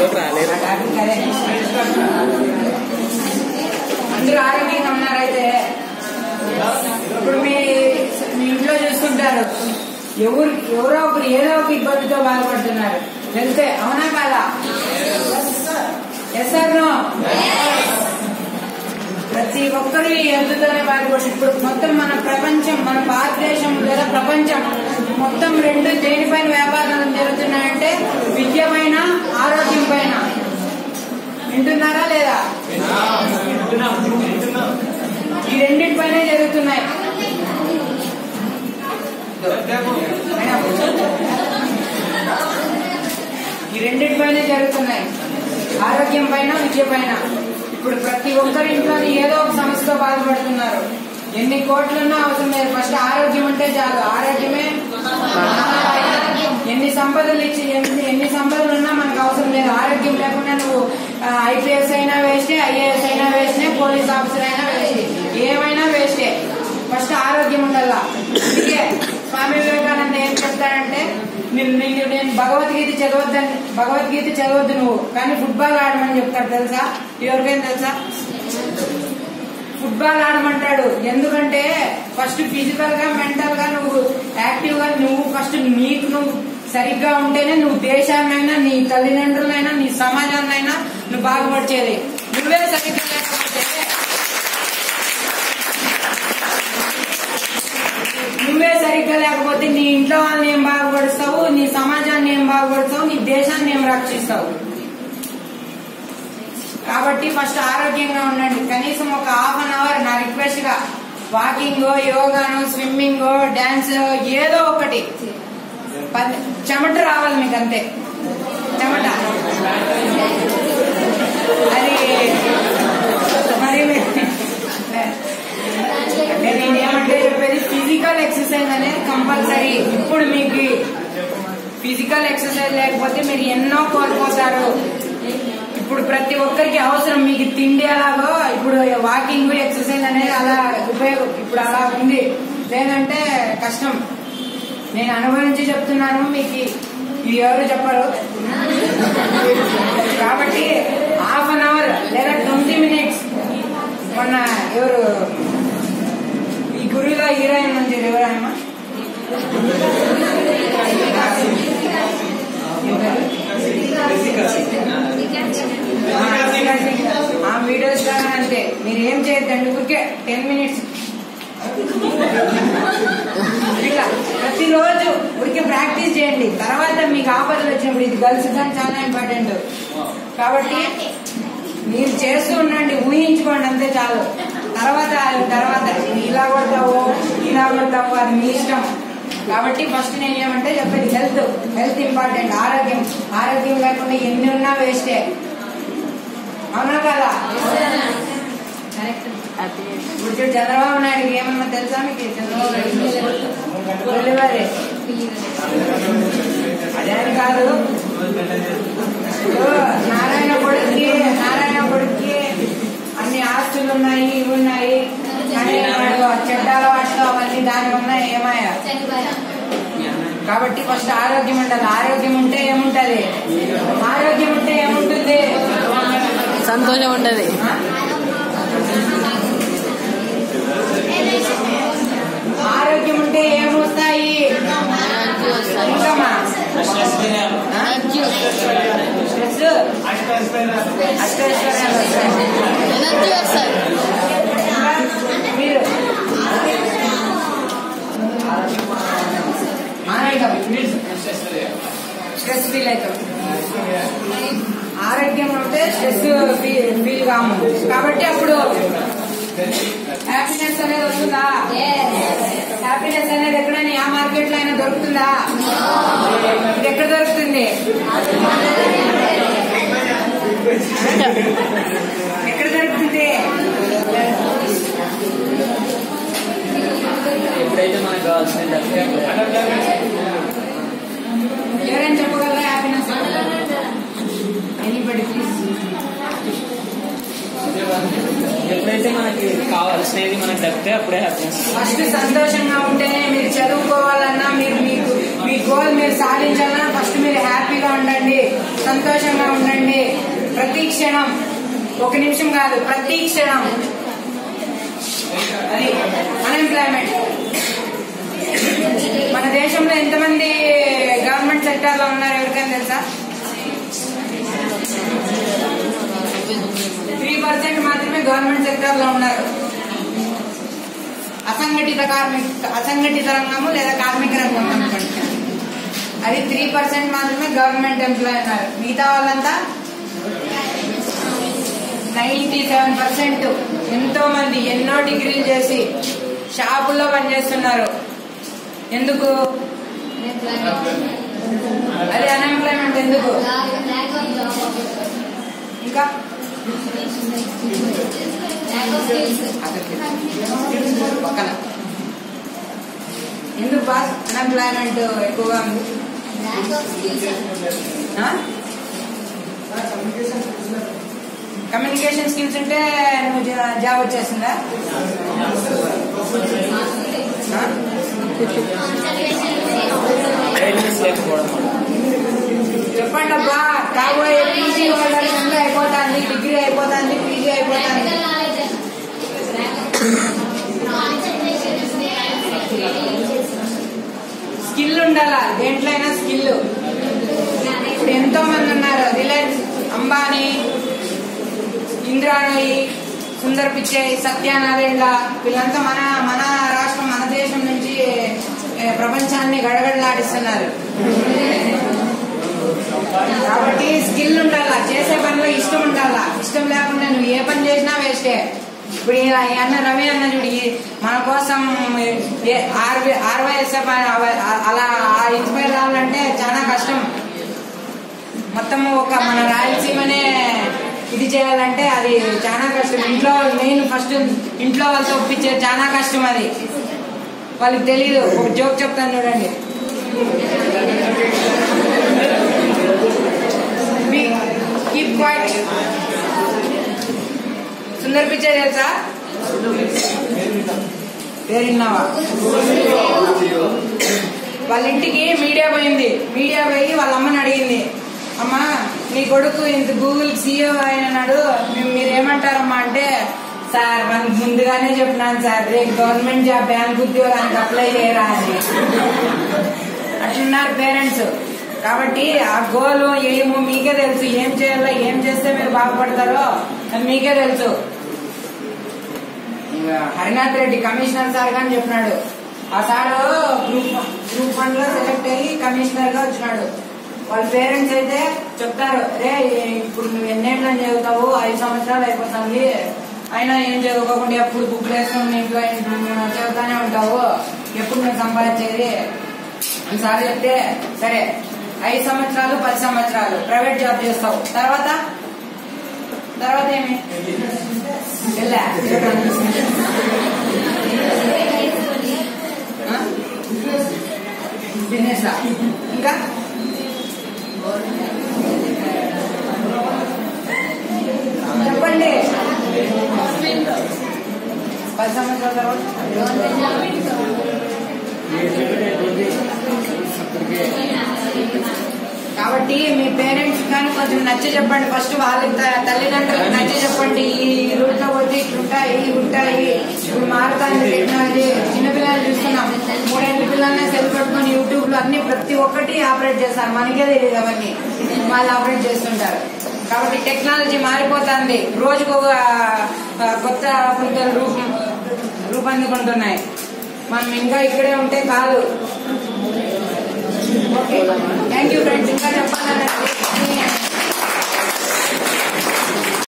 రాలేదు ఆ టాపిక్ అదే అందరూ ఆరోగ్యంగా ఉన్నారైతే ఇప్పుడు మీ మీ ఇంట్లో చూస్తుంటారు ఎవరు ఎవరో ఒకరు ఏదో ఒక ఇబ్బందితో బాధపడుతున్నారు వెళ్తే అవునా కాదా ఎస్ సార్ నో ప్రతి ఒక్కరు ఈ హెల్త్తోనే బాధపడుతుంది ఇప్పుడు మొత్తం మన ప్రపంచం మన భారతదేశం లేదా ప్రపంచం మొత్తం రెండు దేనిపైన వ్యాపారాలు జరుగుతున్నాయంటే విద్య పైన ఆరోగ్యం పైన వింటున్నారా లేదా ఈ రెండింటిపైనే జరుగుతున్నాయి ఈ రెండింటిపైనే జరుగుతున్నాయి ఆరోగ్యం పైన విద్య పైన ఇప్పుడు ప్రతి ఒక్కరి ఇంట్లో ఏదో ఒక సమస్యతో బాధపడుతున్నారు ఎన్ని కోట్లున్నా అవసరం లేదు ఫస్ట్ ఆరోగ్యం ఉంటే చాలు ఆరోగ్యమే ఎన్ని సంపదలు ఇచ్చి ఎన్ని ఎన్ని సంపదలు ఉన్నా మనకు అవసరం లేదు ఆరోగ్యం లేకుండా నువ్వు ఐపీఎస్ అయినా వేస్టే ఐఏఎస్ అయినా వేస్టే పోలీస్ ఆఫీసర్ అయినా వేస్ట్ ఏమైనా వేస్టే ఫస్ట్ ఆరోగ్యం ఉండాలా అందుకే స్వామి వివేకానంద ఏం చెప్తాడంటే నేను నీకు నేను భగవద్గీత చదవద్దని భగవద్గీత చదవద్దు నువ్వు కానీ ఫుట్బాల్ ఆడమని చెప్తాడు తెలుసా ఎవరికైనా తెలుసా ఫుట్బాల్ ఆడమంటాడు ఎందుకంటే ఫస్ట్ ఫిజికల్ గా మెంటల్ గా నువ్వు యాక్టివ్ గా నువ్వు ఫస్ట్ నీకు నువ్వు సరిగ్గా ఉంటేనే నువ్వు దేశాన్నైనా నీ తల్లిదండ్రులైనా నీ సమాజాన్నైనా నువ్వు బాగుపడిచేది నువ్వే సరిగ్గా లేకపోతే నువ్వే సరిగ్గా లేకపోతే నీ ఇంట్లో వాళ్ళని ఏం బాగుపడుస్తావు నీ సమాజాన్ని ఏం బాగుపడుతావు నీ దేశాన్ని ఏం రక్షిస్తావు కాబట్టి ఫస్ట్ ఆరోగ్యంగా ఉండండి కనీసం ఒక హాఫ్ అన్ అవర్ నా రిక్వెస్ట్ గా వాకింగ్ యోగాను స్విమ్మింగ్ డాన్స్ ఏదో ఒకటి పది- చెమట రావాలి మీకు అంతే చెమట అది మరి అంటే నేను ఏమంటే చెప్పేది ఫిజికల్ ఎక్సర్సైజ్ అనేది కంపల్సరీ ఇప్పుడు మీకు ఫిజికల్ ఎక్సర్సైజ్ లేకపోతే మీరు ఎన్నో కోల్పోతారు ఇప్పుడు ప్రతి ఒక్కరికి అవసరం మీకు తిండి ఎలాగో ఇప్పుడు వాకింగ్ ఎక్సర్సైజ్ అనేది అలా ఉపయోగం ఇప్పుడు అలా ఉంది లేదంటే కష్టం నేను అనుభవించి చెప్తున్నాను మీకు ఇది ఎవరు చెప్పరు కాబట్టి హాఫ్ అన్ అవర్ లేదా ట్వంటీ మినిట్స్ మొన్న ఎవరు ఈ గురుగా హీరోయిన్ నుంచి ఎవరమ్మా ఆ వీడియోస్ కానీ అంతే మీరు ఏం చేయొద్దండి ఊరికే టెన్ మినిట్స్ ఇట్లా ప్రతిరోజు ఊరికే ప్రాక్టీస్ చేయండి తర్వాత మీకు ఆపదలు వచ్చినప్పుడు ఇది గర్ల్స్ కానీ చాలా ఇంపార్టెంట్ కాబట్టి మీరు చేస్తూ ఉండండి ఊహించుకోండి అంతే చాలు తర్వాత తర్వాత ఇలా కొడతావు ఇలా కొడతావు అది మీ ఇష్టం కాబట్టి ఫస్ట్ నేను ఏమంటే చెప్పేది హెల్త్ హెల్త్ ఇంపార్టెంట్ ఆరోగ్యం ఆరోగ్యం లేకుండా ఎన్ని ఉన్నా వేస్టే అవునా కదా ఇప్పుడు చూడు చంద్రబాబు నాయుడు ఏమన్నా తెలుసా మీకు చంద్రబాబు నాయుడు డెలివరీ అదే అని కాదు ఇప్పుడు నారాయణ కొడుక్కి నారాయణ కొడుక్కి అన్ని ఆస్తులు ఉన్నాయి ఇవి ఉన్నాయి కానీ వాడు చెడ్డ అలవాట్లు అవన్నీ దాని ఉన్నాయి ఏమాయా కాబట్టి ఫస్ట్ ఆరోగ్యం ఉండాలి ఆరోగ్యం ఉంటే ఏముంటది ఆరోగ్యం ఉంటే ఏముంటుంది సంతోషం ఉండదు ఆ? ఆరోగ్యం ఉంటే ఏమొస్తాయి ఇంకమ్మా స్ట్రెస్ అష్టైశ్వర్యాలు వస్తాయి ఎనర్జీ వస్తాయి మీరు ఆనందం స్ట్రెస్ ఫీల్ అవుతాం ఆరోగ్యం ఉంటే స్ట్రెస్ ఫీల్ కాము కాబట్టి అప్పుడు హ్యాపీనెస్ అనేది వస్తుందా హ్యాపీనెస్ అనేది ఎక్కడైనా ఆ మార్కెట్ లో అయినా దొరుకుతుందా ఇది ఎక్కడ దొరుకుతుంది ఎక్కడ దొరుకుతుంది ఎప్పుడైతే మనకు కావాల్సిన ఎవరైనా చెప్పగలరా హ్యాపీనెస్ ఎనీబడి ప్లీజ్ ఎప్పుడైతే మనకి కావాల్సినది మనకు దక్కితే అప్పుడే హ్యాపీనెస్ ఫస్ట్ సంతోషంగా ఉంటేనే మీరు చదువుకోవాలన్నా మీరు మీకు మీ గోల్ మీరు సాధించాలన్నా ఫస్ట్ మీరు హ్యాపీగా ఉండండి సంతోషంగా ఉండండి ప్రతి క్షణం ఒక నిమిషం కాదు ప్రతి క్షణం అది అన్ఎంప్లాయ్మెంట్ మన దేశంలో ఎంతమంది గవర్నమెంట్ సెక్టార్ లో ఉన్నారు ఎవరికైనా తెలుసా త్రీ పర్సెంట్ మాత్రమే గవర్నమెంట్ సెక్టార్ లో ఉన్నారు అసంఘటిత కార్మిక అసంఘటిత రంగము లేదా కార్మిక రంగం అనుకోండి అది త్రీ పర్సెంట్ మాత్రమే గవర్నమెంట్ ఎంప్లాయ్ ఉన్నారు మిగతా వాళ్ళంతా నైన్టీ సెవెన్ పర్సెంట్ ఎంతో మంది ఎన్నో డిగ్రీలు చేసి షాపుల్లో పనిచేస్తున్నారు ఎందుకు అది అన్ఎంప్లాయ్మెంట్ ఎందుకు ఇంకా పక్కన ఎందుకు బాస్ అన్ఎంప్లాయ్మెంట్ ఎక్కువగా ఉంది ఆ? కమ్యూనికేషన్ స్కిల్స్ ఉంటే నువ్వు జా- జాబ్ వచ్చేసిందా ఆ? గైడెన్స్ లేకపోవడం వల్ల. చెప్పండి అబ్బా కాబోయే పీజీ వాళ్ళ అయిపోతుంది డిగ్రీ అయిపోతుంది పీజీ అయిపోతుంది స్కిల్ ఉండాలా దేంట్లో అయినా స్కిల్ ఇప్పుడు ఎంతో మంది ఉన్నారు రిలయన్స్ అంబానీ ఇంద్రాణి సుందర్ పిచ్చయ్ సత్యానారాయణ వీళ్ళంతా మన మన రాష్ట్రం మన దేశం నుంచి ఏ, ప్రపంచాన్ని గడగడలాడిస్తున్నారు కాబట్టి స్కిల్ ఉండాలా చేసే పనిలో ఇష్టం ఉండాలా ఇష్టం లేకుండా నువ్వు ఏ పని చేసినా వేస్టే ఇప్పుడు ఈ అన్న రవి అన్న చూడు ఈ మన కోసం ఆర్వైఎస్ఎఫ్ అలా ఇన్స్పైర్ కావాలంటే చాలా కష్టం మొత్తం ఒక మన రాయలసీమనే ఇది చేయాలంటే అది చాలా కష్టం ఇంట్లో మెయిన్ ఫస్ట్ ఇంట్లో వాళ్ళతో ఒప్పించేది చాలా కష్టం అది వాళ్ళకి తెలియదు ఒక జోక్ చెప్తాను చూడండి కీప్ క్వైట్ సుందర్ పిక్చర్ తెలుసా పేరున్నావా వాళ్ళ ఇంటికి మీడియా పోయింది మీడియా పోయి వాళ్ళ అమ్మని అడిగింది అమ్మా నీ కొడుకు ఇంత గూగుల్ సీఈఓ అయినాడు మేము మీరేమంటారమ్మా అంటే సార్ మనకు ముందుగానే చెప్పినాను సార్ రేపు గవర్నమెంట్ జాబ్ బ్యాంక్ ఉద్యోగానికి అప్లై చేయరా అని అట్లున్నారు పేరెంట్స్ కాబట్టి ఆ గోల్ ఏమో మీకే తెలుసు ఏం చేయాలో ఏం చేస్తే మీరు బాగుపడతారో అది మీకే తెలుసు ఇంకా హరినాథ్ రెడ్డి కమిషనర్ సార్ గాని చెప్పినాడు ఆ సారు గ్రూప్ గ్రూప్ వన్ లో సెలెక్ట్ అయ్యి కమిషనర్ గా వచ్చినాడు వాళ్ళ పేరెంట్స్ అయితే చెప్తారు రే ఇప్పుడు నువ్వు ఎన్నేళ్ళు చదువుతావు ఐదు సంవత్సరాలు అయిపోతుంది అయినా ఏం చదువుకోకుండా ఎప్పుడు బుక్ వేసుకుని ఇంట్లో ఇంట్లో చదువుతానే ఉంటావు ఎప్పుడు నువ్వు సంపాదించేది అని సార్ చెప్తే సరే ఐదు సంవత్సరాలు పది సంవత్సరాలు ప్రైవేట్ జాబ్ చేస్తావు తర్వాత తర్వాత ఏమి వెళ్ళా బిజినెస్ ఇంకా చెప్పండి పది సంవత్సరాల తర్వాత కాబట్టి మీ పేరెంట్స్ కానీ కొంచెం నచ్చ చెప్పండి ఫస్ట్ వాళ్ళకి త- తల్లిదండ్రులకు నచ్చ చెప్పండి ఈ రూట్ లో పోతే ఇట్లుంటాయి ఇవి ఉంటాయి ఇప్పుడు మారుతాను టెక్నాలజీ చిన్నపిల్లలు చూస్తున్నాం మూడేళ్ళ పిల్లల్ని సెల్ పెట్టుకొని యూట్యూబ్ లో అన్ని ప్రతి ఒక్కటి ఆపరేట్ చేస్తారు మనకే తెలియదు అవన్నీ వాళ్ళు ఆపరేట్ చేస్తుంటారు కాబట్టి టెక్నాలజీ మారిపోతుంది రోజుకు ఒక ఆ, కొత్త పుంతలు రూపం రూపొందుకుంటున్నాయి మనం ఇంకా ఇక్కడే ఉంటే కాదు ఓకే థ్యాంక్ యూ